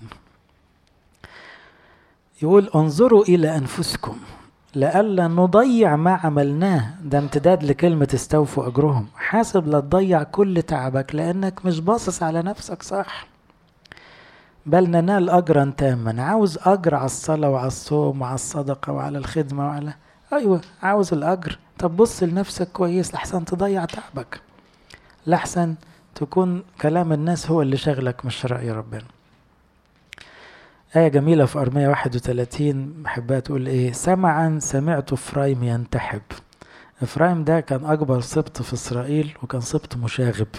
يقول انظروا إلى أنفسكم لئلا نضيع ما عملناه ده امتداد لكلمة استوفوا أجرهم حاسب لا تضيع كل تعبك لأنك مش باصص على نفسك صح بل ننال أجرا تاما عاوز أجر على الصلاة وعلى الصوم وعلى الصدقة وعلى الخدمة وعلى أيوة عاوز الأجر طب بص لنفسك كويس لحسن تضيع تعبك لحسن تكون كلام الناس هو اللي شغلك مش رأي ربنا آية جميلة في أرمية 31 بحبها تقول إيه سمعا سمعت إفرايم ينتحب إفرايم ده كان أكبر سبط في إسرائيل وكان سبط مشاغب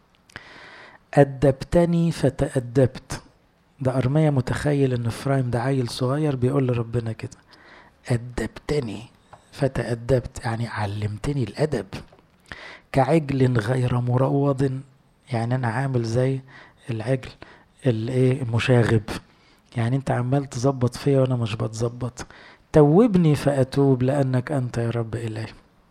أدبتني فتأدبت ده أرمية متخيل إن إفرايم ده عيل صغير بيقول لربنا كده أدبتني فتأدبت يعني علمتني الأدب كعجل غير مروض يعني أنا عامل زي العجل الايه المشاغب يعني انت عمال تظبط فيا وانا مش بتظبط توبني فاتوب لانك انت يا رب الهي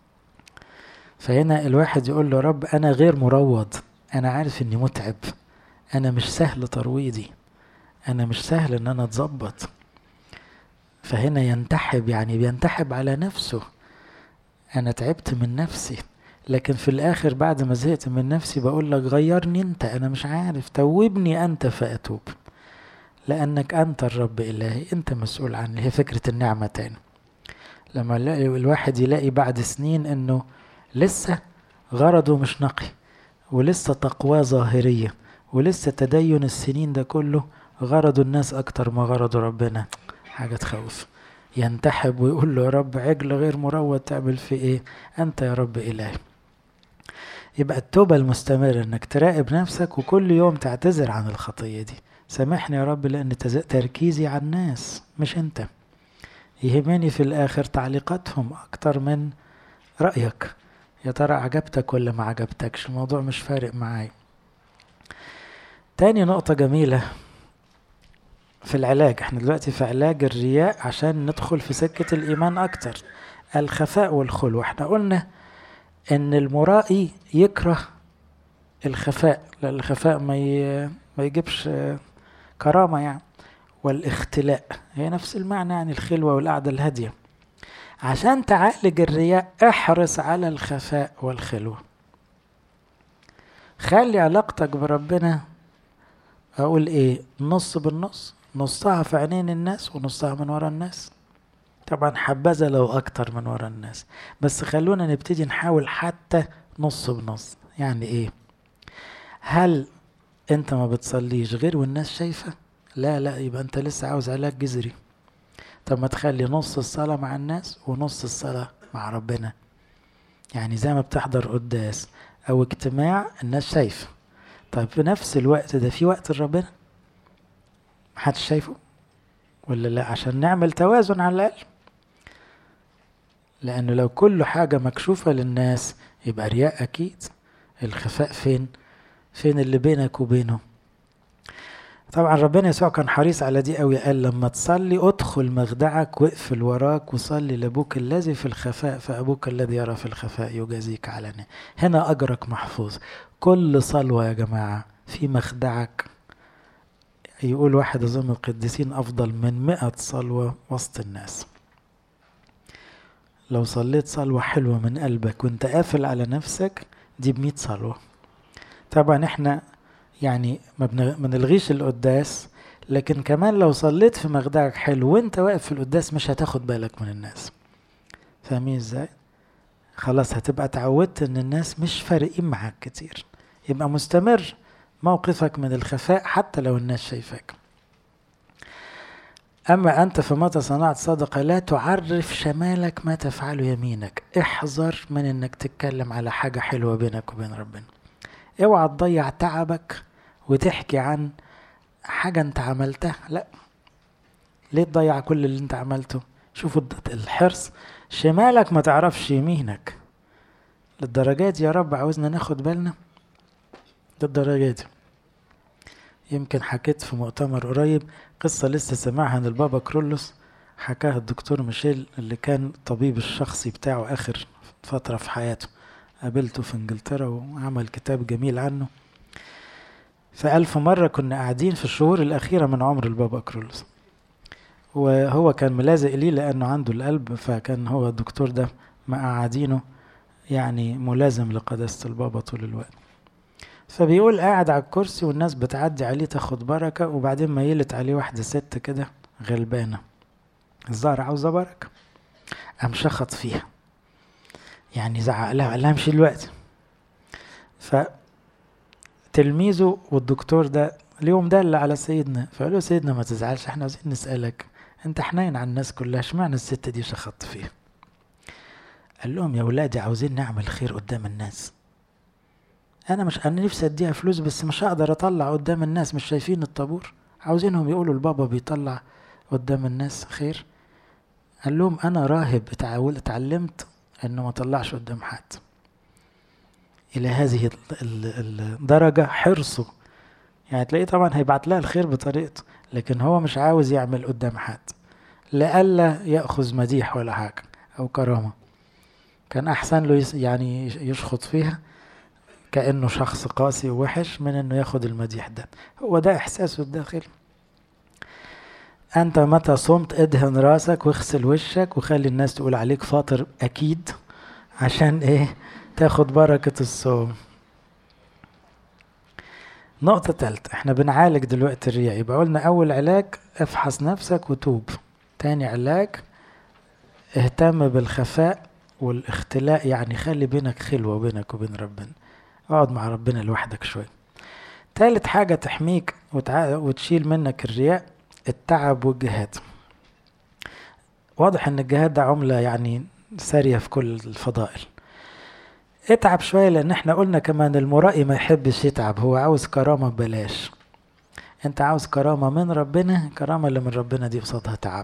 فهنا الواحد يقول له رب انا غير مروض انا عارف اني متعب انا مش سهل ترويضي انا مش سهل ان انا اتظبط فهنا ينتحب يعني بينتحب على نفسه انا تعبت من نفسي لكن في الاخر بعد ما زهقت من نفسي بقول لك غيرني انت انا مش عارف توبني انت فاتوب لانك انت الرب الهي انت مسؤول عني هي فكره النعمه تاني لما الواحد يلاقي بعد سنين انه لسه غرضه مش نقي ولسه تقواه ظاهريه ولسه تدين السنين ده كله غرض الناس اكتر ما غرض ربنا حاجه تخوف ينتحب ويقول له يا رب عجل غير مروض تعمل في ايه انت يا رب الهي يبقى التوبة المستمرة انك تراقب نفسك وكل يوم تعتذر عن الخطية دي سامحني يا رب لان تركيزي على الناس مش انت يهمني في الاخر تعليقاتهم اكتر من رأيك يا ترى عجبتك ولا ما عجبتكش الموضوع مش فارق معاي تاني نقطة جميلة في العلاج احنا دلوقتي في علاج الرياء عشان ندخل في سكة الإيمان أكتر الخفاء والخلوة احنا قلنا ان المرائي يكره الخفاء لان الخفاء ما ما يجيبش كرامة يعني والاختلاء هي نفس المعنى يعني الخلوة والقعدة الهادية عشان تعالج الرياء احرص على الخفاء والخلوة خلي علاقتك بربنا اقول ايه نص بالنص نصها في عينين الناس ونصها من ورا الناس طبعا حبذا لو اكتر من ورا الناس بس خلونا نبتدي نحاول حتى نص بنص يعني ايه هل انت ما بتصليش غير والناس شايفة لا لا يبقى انت لسه عاوز علاج جذري طب ما تخلي نص الصلاة مع الناس ونص الصلاة مع ربنا يعني زي ما بتحضر قداس او اجتماع الناس شايفة طيب في نفس الوقت ده في وقت لربنا محدش شايفه ولا لا عشان نعمل توازن على الأقل لأنه لو كل حاجة مكشوفة للناس يبقى رياء أكيد الخفاء فين فين اللي بينك وبينه طبعا ربنا يسوع كان حريص على دي قوي قال لما تصلي ادخل مخدعك واقفل وراك وصلي لابوك الذي في الخفاء فابوك الذي يرى في الخفاء يجازيك علنا هنا اجرك محفوظ كل صلوه يا جماعه في مخدعك يقول واحد اظن القديسين افضل من مئة صلوه وسط الناس لو صليت صلوه حلوه من قلبك وانت قافل على نفسك دي بمئة صلوه طبعا احنا يعني ما بنلغيش القداس لكن كمان لو صليت في مخدعك حلو وانت واقف في القداس مش هتاخد بالك من الناس فاهمين ازاي خلاص هتبقى اتعودت ان الناس مش فارقين معاك كتير يبقى مستمر موقفك من الخفاء حتى لو الناس شايفاك أما أنت فمتى صنعت صدقة لا تعرف شمالك ما تفعله يمينك احذر من أنك تتكلم على حاجة حلوة بينك وبين ربنا اوعى تضيع تعبك وتحكي عن حاجة انت عملتها لا ليه تضيع كل اللي انت عملته شوفوا الحرص شمالك ما تعرفش يمينك للدرجات يا رب عاوزنا ناخد بالنا للدرجات يمكن حكيت في مؤتمر قريب قصة لسه سمعها عن البابا كرولوس حكاها الدكتور ميشيل اللي كان الطبيب الشخصي بتاعه آخر فترة في حياته قابلته في انجلترا وعمل كتاب جميل عنه فألف مرة كنا قاعدين في الشهور الأخيرة من عمر البابا كرولوس وهو كان ملازق ليه لأنه عنده القلب فكان هو الدكتور ده مقعدينه يعني ملازم لقداسة البابا طول الوقت فبيقول قاعد على الكرسي والناس بتعدي عليه تاخد بركة وبعدين ميلت عليه واحدة ست كده غلبانة الظاهر عاوزة بركة قام شخط فيها يعني زعق لها قال لها امشي دلوقتي ف تلميذه والدكتور ده اليوم دل على سيدنا فقال له سيدنا ما تزعلش احنا عايزين نسألك انت حنين على الناس كلها اشمعنى الست دي شخطت فيها قال لهم يا ولادي عاوزين نعمل خير قدام الناس انا مش انا نفسي اديها فلوس بس مش هقدر اطلع قدام الناس مش شايفين الطابور عاوزينهم يقولوا البابا بيطلع قدام الناس خير قال لهم انا راهب اتعلمت انه ما طلعش قدام حد الى هذه الدرجة حرصه يعني تلاقيه طبعا هيبعت لها الخير بطريقته لكن هو مش عاوز يعمل قدام حد لئلا يأخذ مديح ولا حاجة أو كرامة كان أحسن له يعني يشخط فيها كأنه شخص قاسي ووحش من إنه ياخد المديح ده هو ده إحساسه الداخلي أنت متى صمت ادهن راسك واغسل وشك وخلي الناس تقول عليك فاطر أكيد عشان إيه تاخد بركة الصوم نقطة تالتة احنا بنعالج دلوقتي الرياء يبقى قلنا أول علاج افحص نفسك وتوب تاني علاج اهتم بالخفاء والاختلاء يعني خلي بينك خلوة بينك وبين ربنا اقعد مع ربنا لوحدك شوية تالت حاجة تحميك وتع... وتشيل منك الرياء التعب والجهاد واضح ان الجهاد ده عملة يعني سارية في كل الفضائل اتعب شوية لان احنا قلنا كمان المرائي ما يحبش يتعب هو عاوز كرامة ببلاش انت عاوز كرامة من ربنا كرامة اللي من ربنا دي قصادها تعب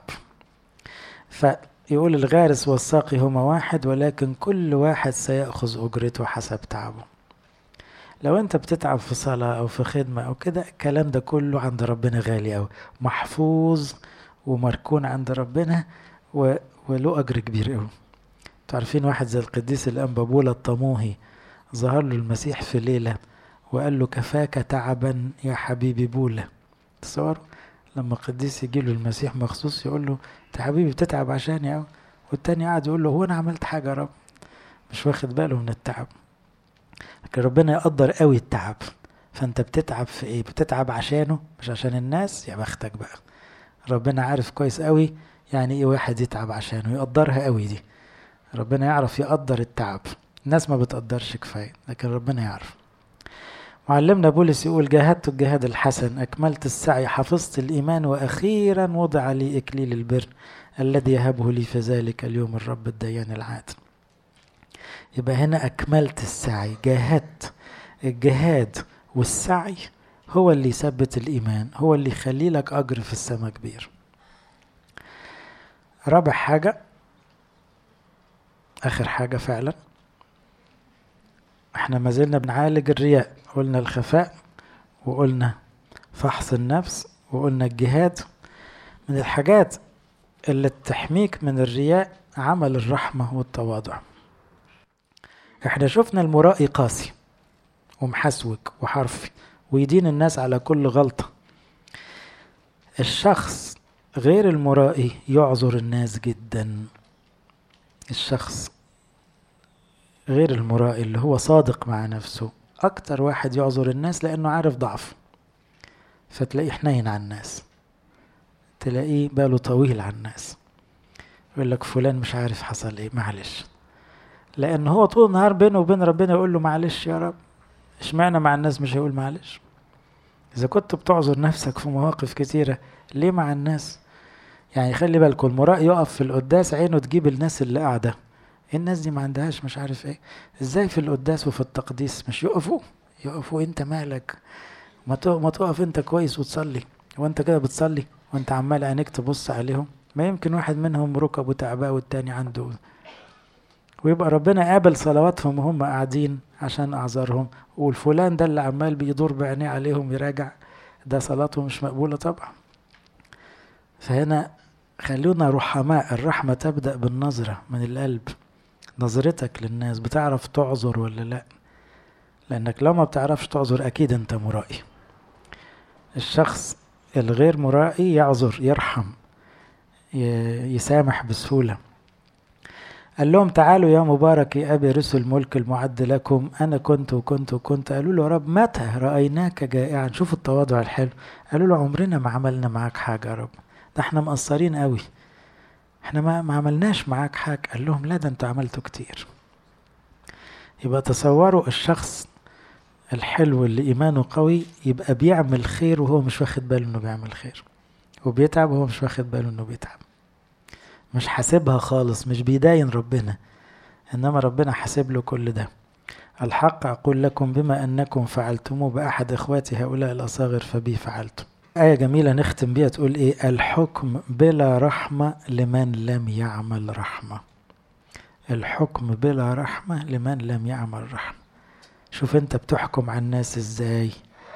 فيقول الغارس والساقي هما واحد ولكن كل واحد سيأخذ أجرته حسب تعبه لو انت بتتعب في صلاة او في خدمة او كده الكلام ده كله عند ربنا غالي اوي محفوظ ومركون عند ربنا و... وله اجر كبير اوي تعرفين واحد زي القديس الانبابولا الطموهي ظهر له المسيح في ليلة وقال له كفاك تعبا يا حبيبي بولا تصوروا لما القديس يجي له المسيح مخصوص يقول له انت حبيبي بتتعب عشاني اوي والتاني قاعد يقول له هو انا عملت حاجة يا رب مش واخد باله من التعب لكن ربنا يقدر قوي التعب فانت بتتعب في ايه بتتعب عشانه مش عشان الناس يا بختك بقى ربنا عارف كويس قوي يعني ايه واحد يتعب عشانه يقدرها قوي دي ربنا يعرف يقدر التعب الناس ما بتقدرش كفاية لكن ربنا يعرف معلمنا بولس يقول جاهدت الجهاد الحسن أكملت السعي حفظت الإيمان وأخيرا وضع لي إكليل البر الذي يهبه لي في ذلك اليوم الرب الديان العادل يبقى هنا أكملت السعي جاهدت الجهاد والسعي هو اللي يثبت الإيمان هو اللي يخلي لك أجر في السماء كبير رابع حاجة آخر حاجة فعلا احنا ما زلنا بنعالج الرياء قلنا الخفاء وقلنا فحص النفس وقلنا الجهاد من الحاجات اللي تحميك من الرياء عمل الرحمة والتواضع احنا شفنا المرائي قاسي ومحسوك وحرفي ويدين الناس على كل غلطة الشخص غير المرائي يعذر الناس جدا الشخص غير المرائي اللي هو صادق مع نفسه أكتر واحد يعذر الناس لأنه عارف ضعف فتلاقيه حنين على الناس تلاقيه باله طويل على الناس يقول لك فلان مش عارف حصل ايه معلش لأن هو طول النهار بينه وبين ربنا يقول له معلش يا رب اشمعنى مع الناس مش هيقول معلش إذا كنت بتعذر نفسك في مواقف كتيرة ليه مع الناس يعني خلي بالكم المراء يقف في القداس عينه تجيب الناس اللي قاعدة الناس دي ما عندهاش مش عارف ايه ازاي في القداس وفي التقديس مش يقفوا يقفوا انت مالك ما ما تقف انت كويس وتصلي وانت كده بتصلي وانت عمال عينيك تبص عليهم ما يمكن واحد منهم ركبه تعباه والتاني عنده ويبقى ربنا قابل صلواتهم وهم قاعدين عشان اعذارهم والفلان ده اللي عمال بيدور بعينيه عليهم يراجع ده صلاته مش مقبولة طبعا فهنا خلونا رحماء الرحمة تبدأ بالنظرة من القلب نظرتك للناس بتعرف تعذر ولا لا لأنك لو ما بتعرفش تعذر أكيد أنت مرائي الشخص الغير مرائي يعذر يرحم يسامح بسهولة قال لهم تعالوا يا مبارك يا أبي رسل ملك المعد لكم أنا كنت وكنت وكنت قالوا له يا رب متى رأيناك جائعا شوفوا التواضع الحلو قالوا له عمرنا ما عملنا معاك حاجة يا رب ده احنا مقصرين قوي احنا ما, ما عملناش معاك حاجة قال لهم لا ده انتوا عملتوا كتير يبقى تصوروا الشخص الحلو اللي إيمانه قوي يبقى بيعمل خير وهو مش واخد باله إنه بيعمل خير وبيتعب وهو مش واخد باله إنه بيتعب مش حاسبها خالص مش بيداين ربنا إنما ربنا حاسب له كل ده الحق أقول لكم بما أنكم فعلتموه بأحد إخواتي هؤلاء الأصاغر فبي فعلتم آية جميلة نختم بيها تقول إيه الحكم بلا رحمة لمن لم يعمل رحمة الحكم بلا رحمة لمن لم يعمل رحمة شوف أنت بتحكم على الناس إزاي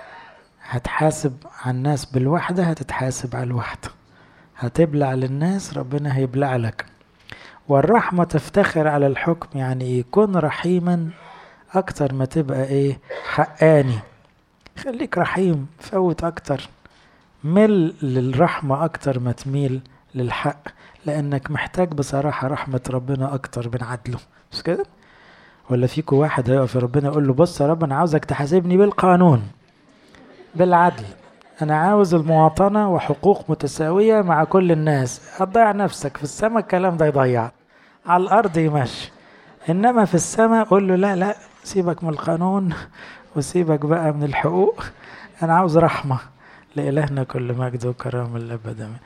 هتحاسب على الناس بالوحدة هتتحاسب على الوحدة هتبلع للناس ربنا هيبلع لك والرحمة تفتخر على الحكم يعني إيه كن رحيما أكتر ما تبقى إيه حقاني خليك رحيم فوت أكتر مل للرحمة أكتر ما تميل للحق لأنك محتاج بصراحة رحمة ربنا أكتر من عدله مش كده؟ ولا فيكو واحد هيقف ربنا يقول له بص يا رب أنا عاوزك تحاسبني بالقانون بالعدل أنا عاوز المواطنة وحقوق متساوية مع كل الناس هتضيع نفسك في السماء الكلام ده يضيع على الأرض يمشي إنما في السماء قول له لا لا سيبك من القانون وسيبك بقى من الحقوق أنا عاوز رحمة لإلهنا كل مجد وكرامة الأبد